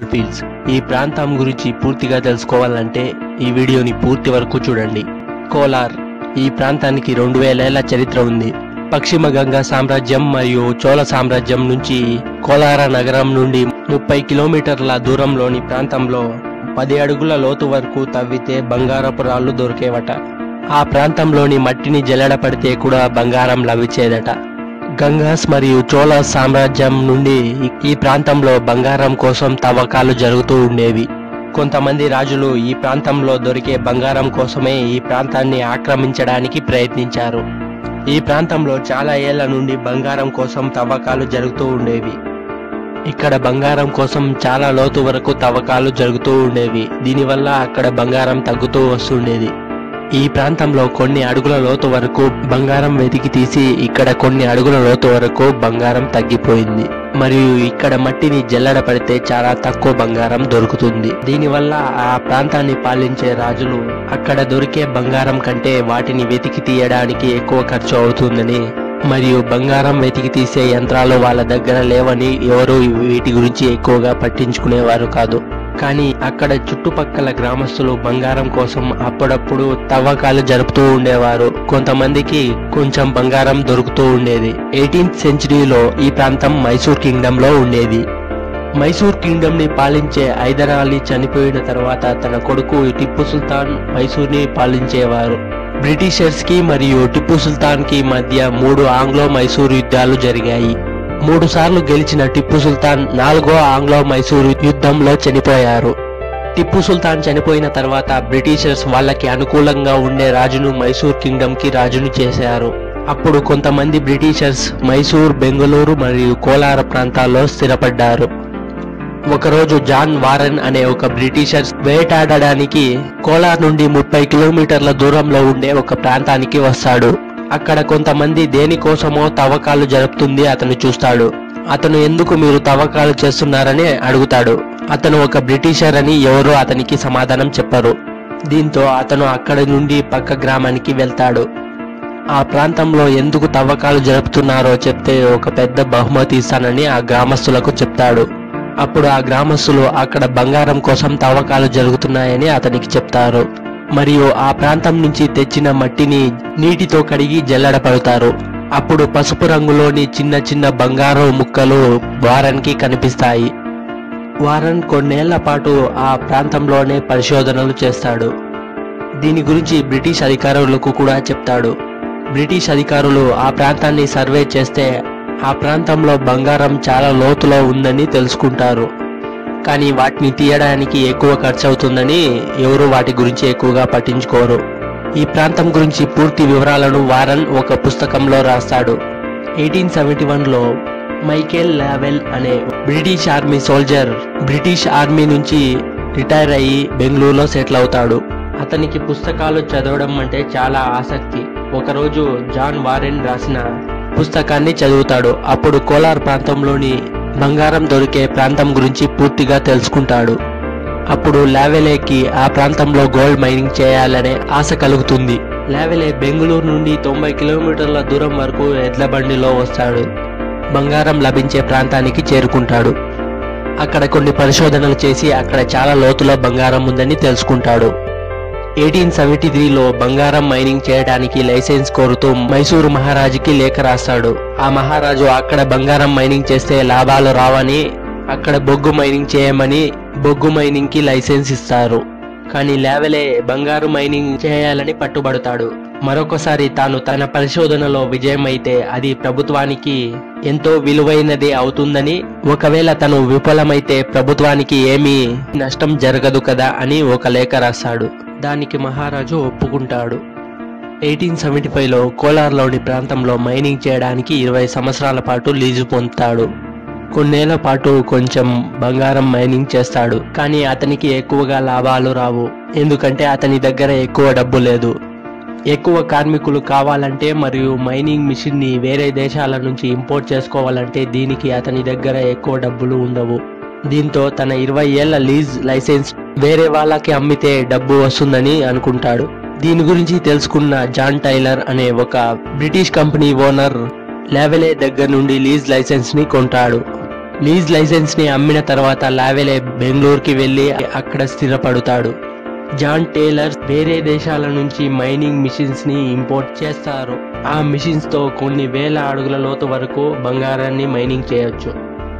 gold fields ఈ ప్రాంతం గురించి పూర్తిగా తెలుసుకోవాలంటే ఈ వీడియోని పూర్తి వరకు చూడండి కోలార్ ఈ ప్రాంతానికి రెండు వేలేళ్ల చరిత్ర ఉంది పశ్చిమ గంగా సామ్రాజ్యం మరియు చోళ సామ్రాజ్యం నుంచి కోలార నగరం నుండి ముప్పై కిలోమీటర్ల దూరంలోని ప్రాంతంలో పది అడుగుల లోతు వరకు తవ్వితే బంగారపు రాళ్ళు దొరికేవట ఆ ప్రాంతంలోని మట్టిని జల్లెడ పడితే కూడా బంగారం లభించేదట గంగాస్ మరియు చోళ సామ్రాజ్యం నుండి ఈ- ఈ ప్రాంతంలో బంగారం కోసం తవ్వకాలు జరుగుతూ ఉండేవి కొంతమంది రాజులు ఈ ప్రాంతంలో దొరికే బంగారం కోసమే ఈ ప్రాంతాన్ని ఆక్రమించడానికి ప్రయత్నించారు ఈ ప్రాంతంలో చాలా ఏళ్ల నుండి బంగారం కోసం తవ్వకాలు జరుగుతూ ఉండేవి ఇక్కడ బంగారం కోసం చాలా లోతు వరకు తవ్వకాలు జరుగుతూ ఉండేవి దీనివల్ల అక్కడ బంగారం తగ్గుతూ వస్తుండేది ఈ ప్రాంతంలో కొన్ని అడుగుల లోతు వరకు బంగారం వెతికి తీసి ఇక్కడ కొన్ని అడుగుల లోతు వరకు బంగారం తగ్గిపోయింది మరియు ఇక్కడ మట్టిని జల్లెడ పడితే చాలా తక్కువ బంగారం దొరుకుతుంది దీనివల్ల ఆ ప్రాంతాన్ని పాలించే రాజులు అక్కడ దొరికే బంగారం కంటే వాటిని వెతికి తీయడానికి ఎక్కువ ఖర్చు అవుతుందని మరియు బంగారం వెతికి తీసే యంత్రాలు వాళ్ళ దగ్గర లేవని ఎవరు వీటి గురించి ఎక్కువగా పట్టించుకునేవారు కాదు కానీ అక్కడ చుట్టుపక్కల గ్రామస్తులు బంగారం కోసం అప్పుడప్పుడు తవ్వకాలు జరుపుతూ ఉండేవారు కొంతమందికి కొంచెం బంగారం దొరుకుతూ ఉండేది ఎయిటీన్త్ సెంచరీలో ఈ ప్రాంతం మైసూర్ కింగ్డమ్ లో ఉండేది మైసూర్ కింగ్డమ్ ని పాలించే హైదర్ అలీ చనిపోయిన తర్వాత తన కొడుకు టిప్పు సుల్తాన్ మైసూర్ ని పాలించేవారు బ్రిటిషర్స్ కి మరియు టిప్పు సుల్తాన్ కి మధ్య మూడు ఆంగ్లో మైసూర్ యుద్ధాలు జరిగాయి మూడు సార్లు గెలిచిన టిప్పు సుల్తాన్ నాలుగో ఆంగ్లో మైసూరు యుద్ధంలో చనిపోయారు టిప్పు సుల్తాన్ చనిపోయిన తర్వాత బ్రిటిషర్స్ వాళ్ళకి అనుకూలంగా ఉండే రాజును మైసూర్ కింగ్డమ్ కి రాజును చేశారు అప్పుడు కొంతమంది బ్రిటిషర్స్ మైసూర్ బెంగళూరు మరియు కోలార ప్రాంతాల్లో స్థిరపడ్డారు ఒకరోజు జాన్ వారన్ అనే ఒక బ్రిటిషర్స్ వేటాడడానికి కోలార్ నుండి ముప్పై కిలోమీటర్ల దూరంలో ఉండే ఒక ప్రాంతానికి వస్తాడు అక్కడ కొంతమంది దేనికోసమో తవ్వకాలు జరుపుతుంది అతను చూస్తాడు అతను ఎందుకు మీరు తవ్వకాలు చేస్తున్నారని అడుగుతాడు అతను ఒక బ్రిటిషర్ అని ఎవరో అతనికి సమాధానం చెప్పరు దీంతో అతను అక్కడి నుండి పక్క గ్రామానికి వెళ్తాడు ఆ ప్రాంతంలో ఎందుకు తవ్వకాలు జరుపుతున్నారో చెప్తే ఒక పెద్ద బహుమతి ఇస్తానని ఆ గ్రామస్తులకు చెప్తాడు అప్పుడు ఆ గ్రామస్తులు అక్కడ బంగారం కోసం తవ్వకాలు జరుగుతున్నాయని అతనికి చెప్తారు మరియు ఆ ప్రాంతం నుంచి తెచ్చిన మట్టిని నీటితో కడిగి జల్లెడపడతారు అప్పుడు పసుపు రంగులోని చిన్న చిన్న బంగారు ముక్కలు వారన్కి కనిపిస్తాయి వారన్ కొన్నేళ్ల పాటు ఆ ప్రాంతంలోనే పరిశోధనలు చేస్తాడు దీని గురించి బ్రిటిష్ అధికారులకు కూడా చెప్తాడు బ్రిటిష్ అధికారులు ఆ ప్రాంతాన్ని సర్వే చేస్తే ఆ ప్రాంతంలో బంగారం చాలా లోతులో ఉందని తెలుసుకుంటారు కానీ వాటిని తీయడానికి ఎక్కువ ఖర్చు అవుతుందని ఎవరు వాటి గురించి ఎక్కువగా పట్టించుకోరు ఈ ప్రాంతం గురించి పూర్తి వివరాలను వారన్ ఒక పుస్తకంలో రాస్తాడు ఎయిటీన్ సెవెంటీ వన్లో మైకేల్ లావెల్ అనే British army soldier British army నుంచి రిటైర్ అయ్యి బెంగళూరులో సెటిల్ అవుతాడు అతనికి పుస్తకాలు చదవడం అంటే చాలా ఆసక్తి ఒకరోజు జాన్ వారెన్ రాసిన పుస్తకాన్ని చదువుతాడు అప్పుడు కోలార్ ప్రాంతంలోని బంగారం దొరికే ప్రాంతం గురించి పూర్తిగా తెలుసుకుంటాడు అప్పుడు లావెలేకి ఆ ప్రాంతంలో గోల్డ్ మైనింగ్ చేయాలనే ఆశ కలుగుతుంది లావెలే బెంగళూరు నుండి తొంభై కిలోమీటర్ల దూరం వరకు ఎడ్ల బండిలో వస్తాడు బంగారం లభించే ప్రాంతానికి చేరుకుంటాడు అక్కడ కొన్ని పరిశోధనలు చేసి అక్కడ చాలా లోతులో బంగారం ఉందని తెలుసుకుంటాడు ఎయిటీన్ సెవెంటీ త్రీలో బంగారం మైనింగ్ చేయడానికి లైసెన్స్ కోరుతూ మైసూరు మహారాజుకి లేఖ రాస్తాడు ఆ మహారాజు అక్కడ బంగారం మైనింగ్ చేస్తే లాభాలు రావని అక్కడ బొగ్గు మైనింగ్ చేయమని బొగ్గు మైనింగ్ కి లైసెన్స్ ఇస్తారు కానీ లేవలే బంగారు మైనింగ్ చేయాలని పట్టుబడతాడు మరొకసారి తాను తన పరిశోధనలో విజయమైతే అది ప్రభుత్వానికి ఎంతో విలువైనది అవుతుందని ఒకవేళ తను విఫలమైతే ప్రభుత్వానికి ఏమీ నష్టం జరగదు కదా అని ఒక లేఖ రాస్తాడు దానికి మహారాజు ఒప్పుకుంటాడు ఎయిటీన్ సెవెంటీ ఫైవ్లో కోలార్లోని ప్రాంతంలో మైనింగ్ చేయడానికి ఇరవై సంవత్సరాల పాటు లీజు పొందుతాడు కొన్నేళ్ల పాటు కొంచెం బంగారం మైనింగ్ చేస్తాడు కానీ అతనికి ఎక్కువగా లాభాలు రావు ఎందుకంటే అతని దగ్గర ఎక్కువ డబ్బు లేదు ఎక్కువ కార్మికులు కావాలంటే మరియు మైనింగ్ మిషన్ ని వేరే దేశాల నుంచి ఇంపోర్ట్ చేసుకోవాలంటే దీనికి అతని దగ్గర ఎక్కువ డబ్బులు ఉండవు దీంతో తన ఇరవై ఏళ్ల లీజ్ లైసెన్స్ వేరే వాళ్ళకి అమ్మితే డబ్బు వస్తుందని అనుకుంటాడు దీని గురించి తెలుసుకున్న జాన్ టైలర్ అనే ఒక బ్రిటిష్ కంపెనీ ఓనర్ లెవెలే దగ్గర నుండి లీజ్ లైసెన్స్ ని కొంటాడు లీజ్ లైసెన్స్ ని అమ్మిన తర్వాత లావెలే బెంగళూరుకి వెళ్లి అక్కడ స్థిరపడతాడు జాన్ టేలర్ వేరే దేశాల నుంచి మైనింగ్ మిషన్స్ ని ఇంపోర్ట్ చేస్తారు ఆ మిషన్స్ తో కొన్ని వేల అడుగుల లోతు వరకు బంగారాన్ని మైనింగ్ చేయొచ్చు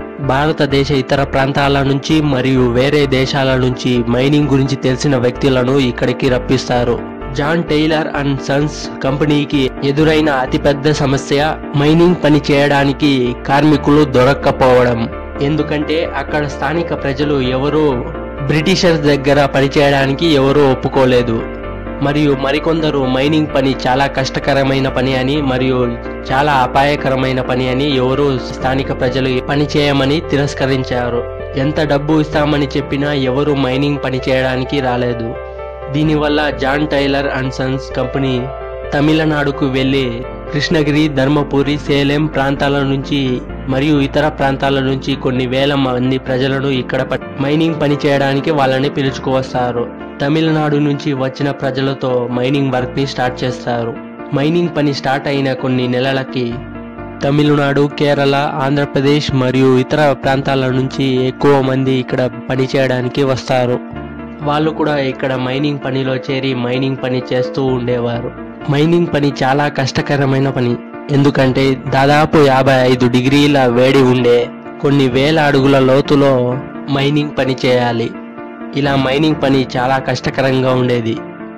భారతదేశ ఇతర ప్రాంతాల నుంచి మరియు వేరే దేశాల నుంచి మైనింగ్ గురించి తెలిసిన వ్యక్తులను ఇక్కడికి రప్పిస్తారు జాన్ టైలర్ అండ్ సన్స్ కంపెనీకి ఎదురైన అతిపెద్ద సమస్య మైనింగ్ పని చేయడానికి కార్మికులు దొరక్కపోవడం ఎందుకంటే అక్కడ స్థానిక ప్రజలు ఎవరు బ్రిటిషర్స్ దగ్గర పనిచేయడానికి ఎవరూ ఒప్పుకోలేదు మరియు మరికొందరు మైనింగ్ పని చాలా కష్టకరమైన పని అని మరియు చాలా అపాయకరమైన పని అని ఎవరు స్థానిక ప్రజలు పని చేయమని తిరస్కరించారు ఎంత డబ్బు ఇస్తామని చెప్పినా ఎవరు మైనింగ్ పని చేయడానికి రాలేదు దీనివల్ల John Taylor and Sons company తమిళనాడుకు వెళ్ళి కృష్ణగిరి ధర్మపురి సేలెం ప్రాంతాల నుంచి మరియు ఇతర ప్రాంతాల నుంచి కొన్ని వేల మంది ప్రజలను ఇక్కడ ప- మైనింగ్ పని చేయడానికి వాళ్ళని పిలుచుకువస్తారు తమిళనాడు నుంచి వచ్చిన ప్రజలతో మైనింగ్ వర్క్ ని స్టార్ట్ చేస్తారు మైనింగ్ పని స్టార్ట్ అయిన కొన్ని నెలలకి తమిళనాడు కేరళ ఆంధ్రప్రదేశ్ మరియు ఇతర ప్రాంతాల నుంచి ఎక్కువ మంది ఇక్కడ పని చేయడానికి వస్తారు వాళ్ళు కూడా ఇక్కడ మైనింగ్ పనిలో చేరి మైనింగ్ పని చేస్తూ ఉండేవారు మైనింగ్ పని చాలా కష్టకరమైన పని ఎందుకంటే దాదాపు యాభై ఐదు డిగ్రీల వేడి ఉండే కొన్ని వేల అడుగుల లోతులో మైనింగ్ పని చేయాలి ఇలా మైనింగ్ పని చాలా కష్టకరంగా ఉండేది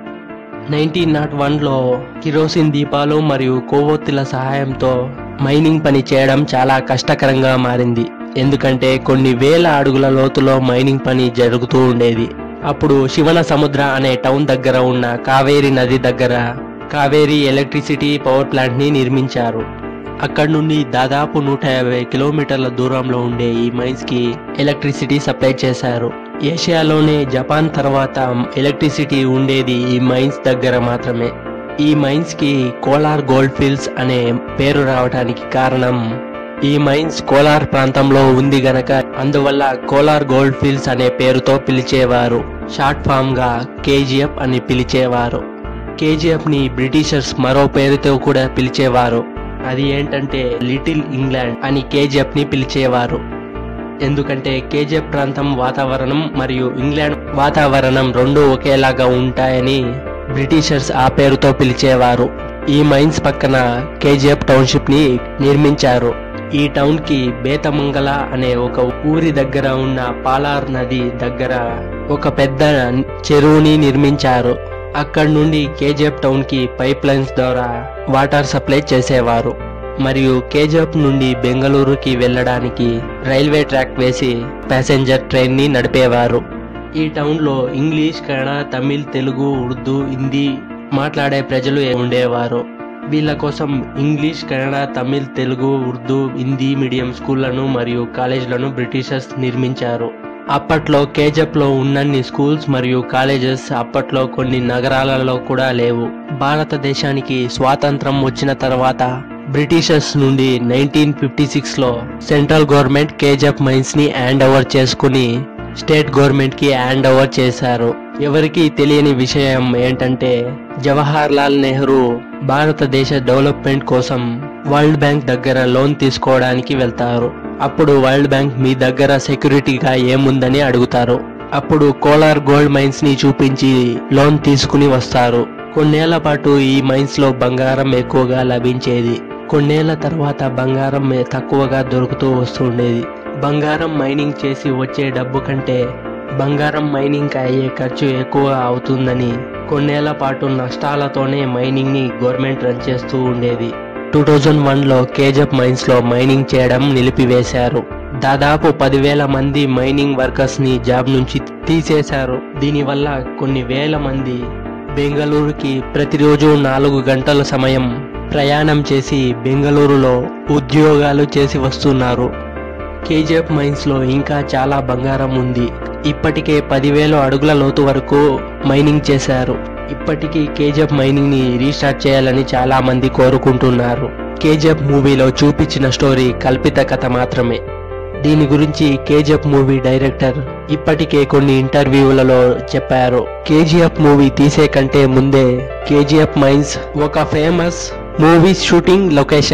నైన్టీన్ నాట్ వన్లో కిరోసిన్ దీపాలు మరియు కొవ్వొత్తుల సహాయంతో మైనింగ్ పని చేయడం చాలా కష్టకరంగా మారింది ఎందుకంటే కొన్ని వేల అడుగుల లోతులో మైనింగ్ పని జరుగుతూ ఉండేది అప్పుడు శివన సముద్ర అనే టౌన్ దగ్గర ఉన్న కావేరి నది దగ్గర కావేరి ఎలక్ట్రిసిటీ పవర్ ప్లాంట్ ని నిర్మించారు అక్కడి నుండి దాదాపు నూట యాభై కిలోమీటర్ల దూరంలో ఉండే ఈ మైన్స్ కి ఎలక్ట్రిసిటీ సప్లై చేశారు ఏషియాలోనే జపాన్ తర్వాత ఎలక్ట్రిసిటీ ఉండేది ఈ మైన్స్ దగ్గర మాత్రమే ఈ మైన్స్ కి కోలార్ గోల్డ్ ఫీల్డ్స్ అనే పేరు రావడానికి కారణం ఈ మైన్స్ కోలార్ ప్రాంతంలో ఉంది గనక అందువల్ల కోలార్ గోల్డ్ ఫీల్డ్స్ అనే పేరుతో పిలిచేవారు షార్ట్ ఫామ్ గా కేజీఎఫ్ అని పిలిచేవారు కేజీఎఫ్ ని బ్రిటిషర్స్ మరో పేరుతో కూడా పిలిచేవారు అది ఏంటంటే లిటిల్ ఇంగ్లాండ్ అని కేజీఎఫ్ ని పిలిచేవారు ఎందుకంటే కేజీఎఫ్ ప్రాంతం వాతావరణం మరియు ఇంగ్లాండ్ వాతావరణం రెండు ఒకేలాగా ఉంటాయని బ్రిటిషర్స్ ఆ పేరుతో పిలిచేవారు ఈ మైన్స్ పక్కన కేజీఎఫ్ టౌన్షిప్ ని నిర్మించారు ఈ టౌన్ కి బేతమంగళ అనే ఒక ఊరి దగ్గర ఉన్న పాలార్ నది దగ్గర ఒక పెద్ద చెరువుని నిర్మించారు అక్కడి నుండి కేజీఎఫ్ టౌన్ కి పైప్ లైన్స్ ద్వారా వాటర్ సప్లై చేసేవారు మరియు కేజీఎఫ్ నుండి బెంగళూరుకి వెళ్ళడానికి రైల్వే ట్రాక్ వేసి ప్యాసింజర్ ట్రైన్ ని నడిపేవారు ఈ టౌన్ లో ఇంగ్లీష్ కన్నడ తమిళ్ తెలుగు ఉర్దూ హిందీ మాట్లాడే ప్రజలు ఉండేవారు వీళ్ళ కోసం ఇంగ్లీష్ కన్నడ తమిళ్ తెలుగు ఉర్దూ హిందీ మీడియం స్కూళ్లను మరియు కాలేజీలను బ్రిటిషర్స్ నిర్మించారు అప్పట్లో కేజప్ లో ఉన్నన్ని స్కూల్స్ మరియు కాలేజెస్ అప్పట్లో కొన్ని నగరాలలో కూడా లేవు భారతదేశానికి స్వాతంత్రం వచ్చిన తర్వాత బ్రిటిషర్స్ నుండి నైన్టీన్ ఫిఫ్టీ సిక్స్ లో సెంట్రల్ గవర్నమెంట్ కేజప్ మైన్స్ ని హ్యాండ్ ఓవర్ చేసుకుని స్టేట్ గవర్నమెంట్ కి హ్యాండ్ ఓవర్ చేశారు ఎవరికి తెలియని విషయం ఏంటంటే జవహర్ లాల్ నెహ్రూ భారతదేశ డెవలప్మెంట్ కోసం వరల్డ్ బ్యాంక్ దగ్గర లోన్ తీసుకోవడానికి వెళ్తారు అప్పుడు వరల్డ్ బ్యాంక్ మీ దగ్గర సెక్యూరిటీగా ఏముందని అడుగుతారు అప్పుడు కోలార్ గోల్డ్ మైన్స్ ని చూపించి లోన్ తీసుకుని వస్తారు కొన్నేళ్ల పాటు ఈ మైన్స్ లో బంగారం ఎక్కువగా లభించేది కొన్నేళ్ల తర్వాత బంగారం మే- తక్కువగా దొరుకుతూ వస్తుండేది బంగారం మైనింగ్ చేసి వచ్చే డబ్బు కంటే బంగారం మైనింగ్ అయ్యే ఖర్చు ఎక్కువ అవుతుందని కొన్నేళ్ల పాటు నష్టాలతోనే మైనింగ్ ని గవర్నమెంట్ రన్ చేస్తూ ఉండేది టూ థౌజండ్ వన్లో కేజప్ మైన్స్లో మైనింగ్ చేయడం నిలిపివేశారు దాదాపు పదివేల మంది మైనింగ్ వర్కర్స్ ని జాబ్ నుంచి తీసేశారు దీనివల్ల కొన్ని వేల మంది బెంగళూరుకి ప్రతిరోజు నాలుగు గంటల సమయం ప్రయాణం చేసి బెంగళూరులో ఉద్యోగాలు చేసి వస్తున్నారు కేజీఎఫ్ మైన్స్ లో ఇంకా చాలా బంగారం ఉంది ఇప్పటికే పదివేల అడుగుల లోతు వరకు మైనింగ్ చేశారు ఇప్పటికీ కేజీఎఫ్ మైనింగ్ ని రీస్టార్ట్ చేయాలని చాలా మంది కోరుకుంటున్నారు కేజీఎఫ్ మూవీలో చూపించిన స్టోరీ కల్పిత కథ మాత్రమే దీని గురించి కేజీఎఫ్ మూవీ డైరెక్టర్ ఇప్పటికే కొన్ని ఇంటర్వ్యూలలో చెప్పారు కేజీఎఫ్ మూవీ తీసే కంటే ముందే కేజీఎఫ్ మైన్స్ ఒక ఫేమస్ మూవీ షూటింగ్ లొకేషన్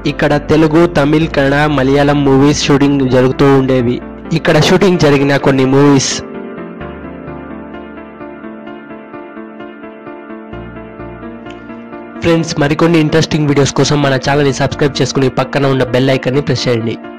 ఇక్కడ తెలుగు తమిళ్ కన్నడ మలయాళం మూవీస్ షూటింగ్ జరుగుతూ ఉండేవి ఇక్కడ షూటింగ్ జరిగిన కొన్ని మూవీస్ ఫ్రెండ్స్ మరికొన్ని ఇంట్రెస్టింగ్ వీడియోస్ కోసం మన ఛానల్ని సబ్స్క్రైబ్ చేసుకుని పక్కన ఉన్న బెల్ ఐకాన్ని ప్రెస్ చేయండి